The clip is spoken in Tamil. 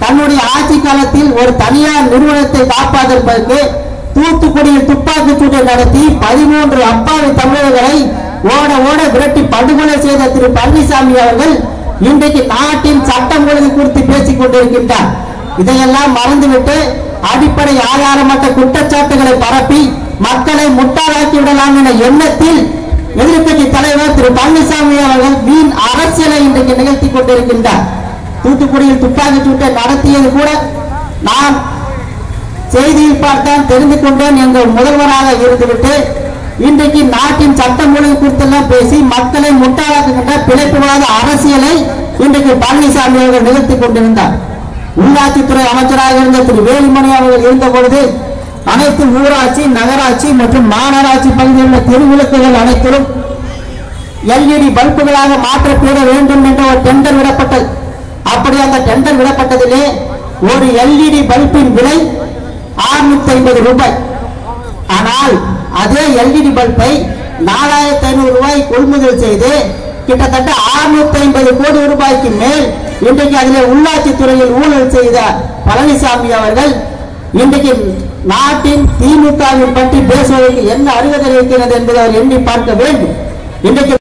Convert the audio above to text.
தன்னுடைய ஆட்சி காலத்தில் ஒரு தனியார் நிறுவனத்தை காப்பாற்றுவதற்கு தூத்துக்குடியில் துப்பாக்கிச் சூட்டை நடத்தி பதிமூன்று அப்பாவி தமிழர்களை ஓட ஓட விரட்டி படுகொலை செய்த திரு பழனிசாமி அவர்கள் இன்றைக்கு நாட்டின் சட்டம் ஒழுங்கு குறித்து பேசிக் கொண்டிருக்கின்றார் இதையெல்லாம் மறந்துவிட்டு அடிப்படை ஆதாரமற்ற குற்றச்சாட்டுகளை பரப்பி மக்களை முட்டாளாக்கி விடலாம் என எண்ணத்தில் எதிர்க்கட்சி தலைவர் திரு பழனிசாமி அவர்கள் வீண் அரசியலை இன்றைக்கு நிகழ்த்தி கொண்டிருக்கின்றார் தூத்துக்குடியில் துப்பாக்கி சூட்டை நடத்தியது கூட நான் செய்தியில் பார்த்தான் தெரிந்து கொண்டேன் எங்கள் முதல்வராக இருந்துவிட்டு இன்றைக்கு நாட்டின் சட்டம் ஒழுங்கு குறித்தெல்லாம் பேசி மக்களை முட்டாளாக்குகின்ற பிழைப்புவாத அரசியலை இன்றைக்கு பழனிசாமி அவர்கள் நிகழ்த்தி கொண்டிருந்தார் உள்ளாட்சித்துறை அமைச்சராக இருந்த திரு வேலுமணி அவர்கள் இருந்த பொழுது அனைத்து ஊராட்சி நகராட்சி மற்றும் மாநகராட்சி பகுதியில் உள்ள தெருவிளக்குகள் அனைத்திலும் எல்இடி பல்புகளாக மாற்றப்பட வேண்டும் என்ற ஒரு டெண்டர் விடப்பட்டது அப்படி அந்த டெண்டர் விடப்பட்டதிலே ஒரு எல்இடி பல்பின் விலை 650 ஐம்பது ரூபாய் ஆனால் அதே எல்இடி பல்பை நாலாயிரத்தி ஐநூறு ரூபாய் கொள்முதல் செய்து கிட்டத்தட்ட 650 ஐம்பது கோடி ரூபாய்க்கு மேல் இன்றைக்கு அதிலே உள்ளாட்சி துறையில் ஊழல் செய்த பழனிசாமி அவர்கள் இன்றைக்கு நாட்டின் திமுகவின் பற்றி பேசுவதற்கு என்ன அருகதை இருக்கிறது என்பதை அவர் எண்ணி பார்க்க வேண்டும் இன்றைக்கு